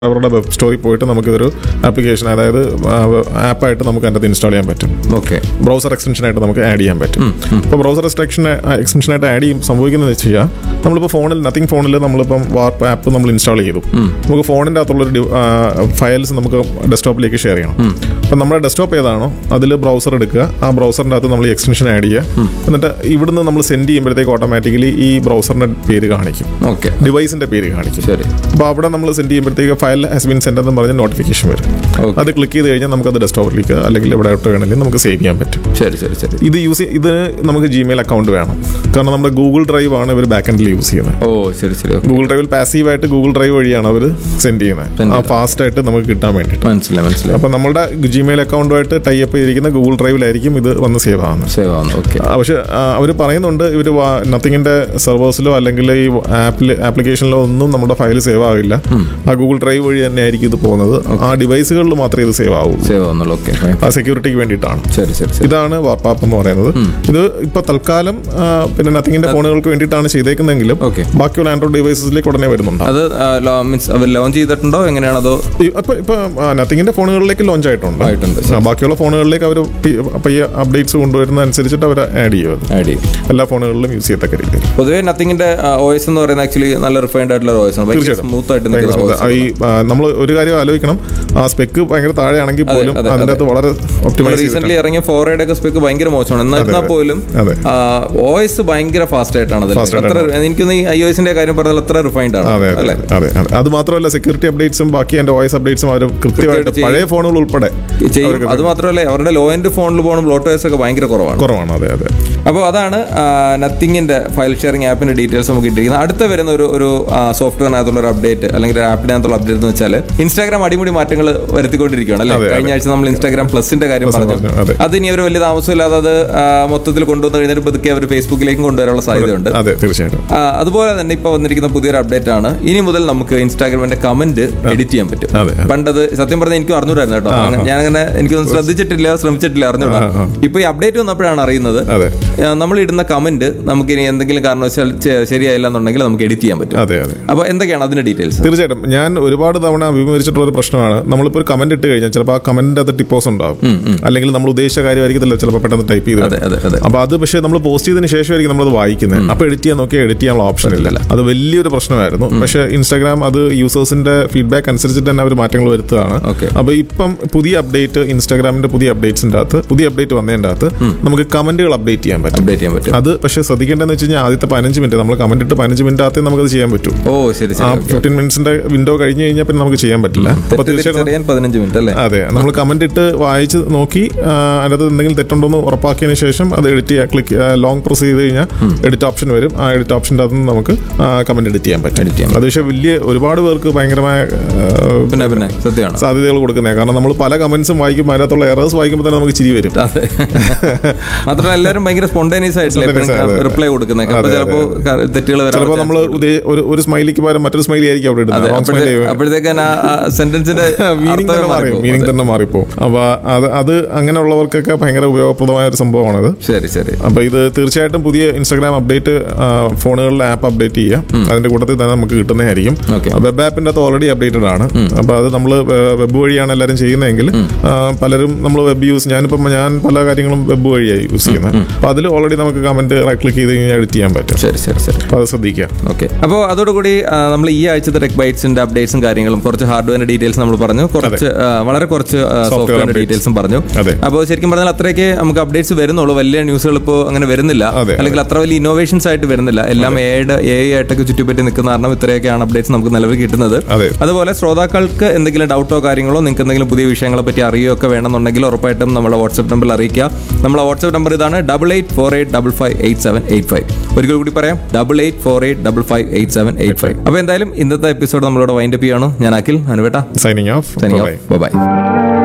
അവരുടെ വെബ് സ്റ്റോറിൽ പോയിട്ട് നമുക്കിതൊരു ആപ്ലിക്കേഷൻ അതായത് ആപ്പായിട്ട് നമുക്ക് അതിൻ്റെ ഇൻസ്റ്റാൾ ചെയ്യാൻ പറ്റും ഓക്കെ ബ്രൗസർ എക്സ്റ്റൻഷനായിട്ട് നമുക്ക് ആഡ് ചെയ്യാൻ പറ്റും ഇപ്പോൾ ബ്രൗസർ എക്സ്റ്റൻഷൻ എക്സ്റ്റൻഷനായിട്ട് ആഡ് ചെയ്യും സംഭവിക്കുന്നത് വെച്ച് കഴിഞ്ഞാൽ നമ്മളിപ്പോൾ ഫോണിൽ നത്തിങ് ഫോണിൽ നമ്മളിപ്പം വാർപ്പ് ആപ്പ് നമ്മൾ ഇൻസ്റ്റാൾ ചെയ്തു നമുക്ക് ഫോണിൻ്റെ അകത്തുള്ളൊരു ഫയൽസ് നമുക്ക് ഡെസ്ക്ടോപ്പിലേക്ക് ഷെയർ ചെയ്യണം അപ്പം നമ്മുടെ ഡെസ്ക്ടോപ്പ് ഏതാണോ അതിൽ ബ്രൗസർ എടുക്കുക ആ ബ്രൗസറിൻ്റെ അകത്ത് നമ്മൾ എക്സ്റ്റൻഷൻ ആഡ് ചെയ്യുക എന്നിട്ട് ഇവിടുന്ന് നമ്മൾ സെൻഡ് ചെയ്യുമ്പോഴത്തേക്ക് ഓട്ടോമാറ്റിക്കലി ഈ ബ്രൗസറിൻ്റെ പേര് കാണിക്കും ഓക്കെ ഡിവൈസിൻ്റെ പേര് കാണിക്കും ശരി അപ്പോൾ അവിടെ നമ്മൾ സെൻഡ് ചെയ്യുമ്പോഴത്തേക്ക് ഫയൽ ഹാസ് ബീൻ സെൻഡ് എന്ന് പറഞ്ഞ് നോട്ടിഫിക്കേഷൻ വരും Okay. അത് ക്ലിക്ക് ചെയ്ത് കഴിഞ്ഞാൽ നമുക്കത് ഡെസ്ക്ടോപ്പിലേക്ക് അല്ലെങ്കിൽ എവിടെ ആയിട്ട് വേണമെങ്കിലും നമുക്ക് സേവ് ചെയ്യാൻ പറ്റും ശരി ശരി ശരി ഇത് യൂസ് ഇത് നമുക്ക് ജിമെയിൽ അക്കൗണ്ട് വേണം കാരണം നമ്മുടെ ഗൂഗിൾ ഡ്രൈവ് ആണ് ഇവർ ബാക്ക് എൻഡിൽ യൂസ് ചെയ്യുന്നത് ഓ ശരി ശരി ഓക്കെ ഗൂഗിൾ ഡ്രൈവിൽ പാസീവായിട്ട് ഗൂഗിൾ ഡ്രൈവ് വഴിയാണ് അവർ സെൻഡ് ചെയ്യുന്നത് ആ ഫാസ്റ്റ് ആയിട്ട് നമുക്ക് കിട്ടാൻ വേണ്ടിയിട്ട് മനസ്സിലായി മനസ്സിലായി അപ്പോൾ നമ്മുടെ ജിമെയിൽ അക്കൗണ്ടുമായിട്ട് ടൈ അപ്പ് ചെയ്തിരിക്കുന്ന ഗൂഗിൾ ഡ്രൈവിലായിരിക്കും ഇത് വന്ന് സേവ് ആവുന്നത് സേവ് ആവുന്നു ഓക്കെ ആ, പക്ഷെ അവർ പറയുന്നുണ്ട് ഇവർ നത്തിങ്ങിന്റെ സെർവേഴ്സിലോ അല്ലെങ്കിൽ ഈ ആപ്പിൽ ആപ്ലിക്കേഷനിലോ ഒന്നും നമ്മുടെ ഫയൽ സേവ് ആവില്ല ആ ഗൂഗിൾ ഡ്രൈവ് വഴി തന്നെ ആയിരിക്കും ഇത് പോകുന്നത് ആ ഡിവൈസുകളിൽ മാത്രമേ ഇത് സേവ് ആവൂ സേവ് ആവുന്നുള്ളൂ ഓക്കെ ആ സെക്യൂരിറ്റിക്ക് വേണ്ടിയിട്ടാണ് ശരി ശരി ശരി ഇതാണ് വാർപ്പാപ്പ് എന്ന് പറയുന്നത് ഇത് ഇപ്പൊ തൽക്കാലം ആ, പിന്നെ നത്തിങ്ങിന്റെ ഫോണുകൾക്ക് വേണ്ടിയിട്ടാണ് ചെയ്തേക്കുന്നതെങ്കിലും Okay. ബാക്കിയുള്ള ആൻഡ്രോയിഡ് ഡിവൈസസിലേക്ക് ഉടനെ വരുന്നുണ്ട് അത് മീൻസ് അവർ ലോഞ്ച് ചെയ്തിട്ടുണ്ടോ എങ്ങനെയാണ് അതോ ഇപ്പൊ ഇപ്പൊ നത്തിങ്ങിന്റെ ഫോണുകളിലേക്ക് ലോഞ്ച് ആയിട്ടുണ്ട് ആയിട്ടുണ്ട് ആ, ബാക്കിയുള്ള ഫോണുകളിലേക്ക് അവർ പയ്യെ അപ്ഡേറ്റ്സ് കൊണ്ടുവരുന്ന അനുസരിച്ചിട്ട് അവർ ആഡ് ചെയ്യും അത്. ആഡ് ചെയ്യും എല്ലാ ഫോണുകളിലും യൂസ് ചെയ്യത്തക്ക രീതിയിൽ പൊതുവേ നത്തിങ്ങിന്റെ ഓയസ് എന്ന് പറയുന്നത് ആക്ച്വലി നല്ല റിഫൈൻഡ് ആയിട്ടുള്ള ഓയസ് ആണ് ഭയങ്കര തീർച്ചയായിട്ടും. സ്മൂത്ത് ആയിട്ട് ഭയങ്കര നിൽക്കുന്ന smooth. ആ, ഈ നമ്മൾ ഒരു കാര്യം ആലോചിക്കണം ആ സ്പെക്ക് ഭയങ്കര താഴെയാണെങ്കിൽ പോലും അതെ, അതിന്റെ അകത്ത് വളരെ ഒപ്റ്റിമൈസ് റീസെന്റ് ഇറങ്ങിയ ഫോറയുടെ ഒക്കെ സ്പെക്ക് ഭയങ്കര മോശമാണ് എന്നാൽ പോലും അതെ. ഓയസ് ഭയങ്കര ഫാസ്റ്റ് ആയിട്ടാണ് അതിൽ. Fast അത്ര എനിക്കൊന്ന് ഈ ഐ ഒ എസിന്റെ കാര്യം പറഞ്ഞാൽ അത്ര റിഫൈൻഡ് ആണ് അതെ അതെ അല്ലേ അതെ അതെ അത് മാത്രമല്ല സെക്യൂരിറ്റി അപ്ഡേറ്റ്സും ബാക്കി എന്റെ വോയിസ് അപ്ഡേറ്റ്സും അവർ കൃത്യമായിട്ട് ചെയ്യും. പഴയ ഫോണുകൾ ഉൾപ്പെടെ ചെയ്യും അത് മാത്രമല്ല അവരുടെ ലോ എൻഡ് ഫോണിൽ പോകുന്ന ബ്ലോട്ട് വയസ് ഒക്കെ ഭയങ്കര കുറവാണ് കുറവാണ് അതെ അതെ അപ്പോൾ അതാണ് നത്തിങ്ങിന്റെ ഫയൽ ഷെയറിംഗ് ആപ്പിന്റെ ഡീറ്റെയിൽസ് നമുക്ക് ഇട്ടിരിക്കുന്നത് അടുത്ത വരുന്ന ഒരു ഒരു സോഫ്റ്റ്വെയറിനകത്തുള്ള ഒരു അപ്ഡേറ്റ് അല്ലെങ്കിൽ ഒരു ആപ്പിനകത്തുള്ള അപ്ഡേറ്റ് എന്ന് വെച്ചാൽ ഇൻസ്റ്റാഗ്രാം അടിമുടി മാറ്റങ്ങൾ വരുത്തിക്കൊണ്ടിരിക്കുകയാണ് അല്ലേ അതെ, അതെ. കഴിഞ്ഞ ആഴ്ച നമ്മൾ ഇൻസ്റ്റാഗ്രാം പ്ലസിന്റെ കാര്യം പറഞ്ഞു പറഞ്ഞു, അതെ. അത് ഇനി അവർ വലിയ താമസമില്ലാതെ അത് ആ, മൊത്തത്തിൽ കൊണ്ടുവന്ന് കഴിഞ്ഞിട്ട് പതുക്കെ അവർ ഫേസ്ബുക്കിലേക്കും കൊണ്ടുവരാനുള്ള സാധ്യതയുണ്ട് അതെ തീർച്ചയായിട്ടും ആ, അതുപോലെ തന്നെ ഇപ്പൊ വന്നിരിക്കുന്ന പുതിയൊരു അപ്ഡേറ്റ് ആണ് ഇനി മുതൽ നമുക്ക് ഇൻസ്റ്റാഗ്രാമിന്റെ കമന്റ് എഡിറ്റ് ചെയ്യാൻ പറ്റും അതെ, അതെ. പണ്ടത് സത്യം പറഞ്ഞാൽ എനിക്ക് അറിഞ്ഞൂടായിരുന്നു കേട്ടോ അങ്ങനെ- ഞാനങ്ങനെ എനിക്കൊന്നും ശ്രദ്ധിച്ചിട്ടില്ല ശ്രമിച്ചിട്ടില്ല അറിഞ്ഞൂടാ ഇപ്പൊ ഈ അപ്ഡേറ്റ് വന്നപ്പോഴാണ് അറിയുന്നത് അതെ ആ, നമ്മൾ ഇടുന്ന കമന്റ് നമുക്ക് ഇനി എന്തെങ്കിലും കാരണവശാൽ ചെ- ശരിയായില്ല എന്നുണ്ടെങ്കിൽ നമുക്ക് എഡിറ്റ് ചെയ്യാൻ പറ്റും അതെ അതെ അപ്പൊ എന്തൊക്കെയാണ് അതിന്റെ ഡീറ്റെയിൽസ് തീർച്ചയായിട്ടും ഞാൻ ഒരുപാട് തവണ അഭിമുഖീകരിച്ചിട്ടുള്ള ഒരു പ്രശ്നമാണ് നമ്മളിപ്പോൾ ഒരു കമന്റ് ഇട്ട് കഴിഞ്ഞാൽ ചിലപ്പോൾ ആ കമന്റിന്റെ അത് ടിപ്പോസ് ഉണ്ടാവും അല്ലെങ്കിൽ നമ്മൾ ഉദ്ദേശിച്ച കാര്യമായിരിക്കത്തില്ല ചിലപ്പോൾ പെട്ടെന്ന് ടൈപ്പ് ചെയ്ത് അതെ അതെ അതെ അപ്പൊ അത് പക്ഷേ നമ്മൾ പോസ്റ്റ് ചെയ്തതിന് ശേഷമായിരിക്കും നമ്മളത് വായിക്കുന്നത് അപ്പൊ എഡിറ്റ് ചെയ്യാൻ നോക്കിയാൽ എഡിറ്റ് ചെയ്യാനുള്ള ഓപ്ഷൻ ഇല്ല അത് വലിയൊരു പ്രശ്നമായിരുന്നു പക്ഷേ ഇൻസ്റ്റാഗ്രാം അത് യൂസേഴ്സിന്റെ ഫീഡ്ബാക്ക് അനുസരിച്ചിട്ട് തന്നെ അവർ മാറ്റങ്ങൾ വരുത്തുകയാണ് Okay. അപ്പൊ ഇപ്പം പുതിയ അപ്ഡേറ്റ് ഇൻസ്റ്റാഗ്രാമിന്റെ പുതിയ അപ്ഡേറ്റ്സിന്റെ അകത്ത് പുതിയ അപ്ഡേറ്റ് വന്നതിന്റെ അകത്ത് നമുക്ക് കമന്റുകൾ അപ്ഡേറ്റ് ചെയ്യാൻ പറ്റും അപ്ഡേറ്റ് ചെയ്യാൻ പറ്റും അത് പക്ഷേ ശ്രദ്ധിക്കേണ്ടതെന്ന് വെച്ച് കഴിഞ്ഞാൽ ആദ്യത്തെ പതിനഞ്ച് മിനിറ്റ് നമ്മൾ കമന്റ് ഇട്ട് പതിനഞ്ച് മിനിറ്റ് അകത്തേ നമുക്കത് ചെയ്യാൻ പറ്റൂ ഓ ശരി ആ ശരി ഫിഫ്റ്റീൻ മിനിറ്റ്സിന്റെ വിൻഡോ കഴിഞ്ഞ് കഴിഞ്ഞാൽ പിന്നെ നമുക്ക് ചെയ്യാൻ പറ്റില്ല അപ്പൊ തീർച്ചയായിട്ടും തിരിച്ചറിയാൻ പതിനഞ്ച് മിനിറ്റ് അല്ലേ അതെ നമ്മൾ കമന്റ് ഇട്ട് വായിച്ച് നോക്കി ആ, അതിനകത്ത് എന്തെങ്കിലും തെറ്റുണ്ടോ എന്ന് ഉറപ്പാക്കിയതിന് ശേഷം അത് എഡിറ്റ് ചെയ്യാൻ ക്ലിക്ക് ലോങ് പ്രസ് ചെയ്ത് കഴിഞ്ഞാൽ എഡിറ്റ് ഓപ്ഷൻ വരും ആ എഡിറ്റ് ഓപ്ഷൻ്റെ അകത്ത് നിന്ന് നമുക്ക് കമന്റ് എഡിറ്റ് ചെയ്യാൻ പറ്റും Edit ചെയ്യാൻ അത് പക്ഷേ വലിയ ഒരുപാട് പേർക്ക് ഭയങ്കരമായ ആ, പിന്നെ പിന്നെ സത്യമാണ് സാധ്യതകൾ കൊടുക്കുന്നത് കാരണം നമ്മൾ പല കമന്റ്സും വായിക്കുമ്പോൾ അതിനകത്തുള്ള എറേഴ്സ് വായിക്കുമ്പോൾ തന്നെ നമുക്ക് ചിരി വരും അതെ മാത്രമല്ല എല്ലാവരും ഭയങ്കര സ്പോണ്ടേനിയസ് Spontaneous, അതെ. ആയിട്ടില്ല റിപ്ലൈ കൊടുക്കുന്നത് അപ്പൊ അതെ, ചിലപ്പോ തെറ്റുകൾ ചിലപ്പോൾ വരാൻ നമ്മൾ ഒരു ഒരു സ്മൈലിക്ക് പകരം മറ്റൊരു സ്മൈലി ആയിരിക്കും അവിടെ ഇടുന്നത് Wrong smiley ആയിരിക്കും. അപ്പോഴത്തേക്ക് സെന്റൻസിന്റെ മീനിങ് തന്നെ മാറി മീനിങ് തന്നെ മാറിപ്പോ അപ്പൊ അത് അത് അങ്ങനെയുള്ളവർക്കൊക്കെ ഭയങ്കര ഉപയോഗപ്രദമായ ഒരു സംഭവമാണത് ശരി ശരി അപ്പൊ ഇത് തീർച്ചയായിട്ടും പുതിയ ഇൻസ്റ്റാഗ്രാം അപ്ഡേറ്റ് ഫോണുകളിലെ ആപ്പ് അപ്ഡേറ്റ് ചെയ്യാം അതിന്റെ കൂട്ടത്തിൽ തന്നെ നമുക്ക് കിട്ടുന്നതായിരിക്കും Okay. വെബ് ആപ്പിന്റെ അത് ഓൾറെഡി അപ്ഡേറ്റഡ് ആണ് അപ്പൊ അത് നമ്മൾ വെബ് വഴിയാണ് എല്ലാവരും ചെയ്യുന്നതെങ്കിൽ ആ, പലരും നമ്മൾ വെബ് യൂസ് ഞാനിപ്പം ഞാൻ പല കാര്യങ്ങളും വെബ് വഴിയായി യൂസ് ചെയ്യുന്നത് അപ്പൊ അതിൽ ഓൾറെഡി നമുക്ക് കമന്റ് ക്ലിക്ക് ചെയ്ത് കഴിഞ്ഞാൽ എഡിറ്റ് ചെയ്യാൻ പറ്റും ശരി ശരി ശരി അപ്പൊ അത് ശ്രദ്ധിക്കുക ഓക്കെ അപ്പോൾ അതോടുകൂടി ആ, നമ്മൾ ഈ ആഴ്ചത്തെ ടെക് ബൈറ്റ്സിന്റെ അപ്ഡേറ്റ്സും കാര്യങ്ങളും കുറച്ച് ഹാർഡ്വെയറിന്റെ ഡീറ്റെയിൽസ് നമ്മൾ പറഞ്ഞു കുറച്ച് ആ, വളരെ കുറച്ച് സോഫ്റ്റ്വെയറിന്റെ updates. ഡീറ്റെയിൽസും പറഞ്ഞു അതെ. അപ്പോൾ ശരിക്കും പറഞ്ഞാൽ അത്രയ്ക്ക് നമുക്ക് അപ്ഡേറ്റ്സ് വരുന്നുള്ളൂ വലിയ ന്യൂസുകൾ ഇപ്പോൾ അങ്ങനെ വരുന്നില്ല അതെ, അല്ലെങ്കിൽ അത്ര വലിയ ഇന്നോവേഷൻസ് ആയിട്ട് വരുന്നില്ല എല്ലാം എയുടെ എ ആയിട്ടൊക്കെ ചുറ്റിപ്പറ്റി നിൽക്കുന്ന കാരണം ഇത്രയൊക്കെയാണ് അപ്ഡേറ്റ്സ് നമുക്ക് നിലവിൽ കിട്ടുന്നത് അതെ. അതുപോലെ ശ്രോതാക്കൾക്ക് എന്തെങ്കിലും ഡൗട്ടോ കാര്യങ്ങളോ നിങ്ങൾക്ക് എന്തെങ്കിലും പുതിയ വിഷയങ്ങളെ പറ്റി അറിയുകയോ ഒക്കെ വേണമെന്നുണ്ടെങ്കിൽ ഉറപ്പായിട്ടും നമ്മളെ വാട്സ്ആപ്പ് നമ്പറിൽ അറിയിക്കുക നമ്മളെ വാട്സ്ആപ്പ് നമ്പർ ഇതാണ് double eight four eight double five eight seven eight five ഒരിക്കൽ കൂടി പറയാം double eight four eight double five eight seven eight five അപ്പോൾ എന്തായാലും ഇന്നത്തെ എപ്പിസോഡ് നമ്മളോട് വൈൻഡപ്പ് ചെയ്യണം ഞാൻ അഖിൽ അനുവേട്ട സൈനിങ് ഓഫ് ബൈ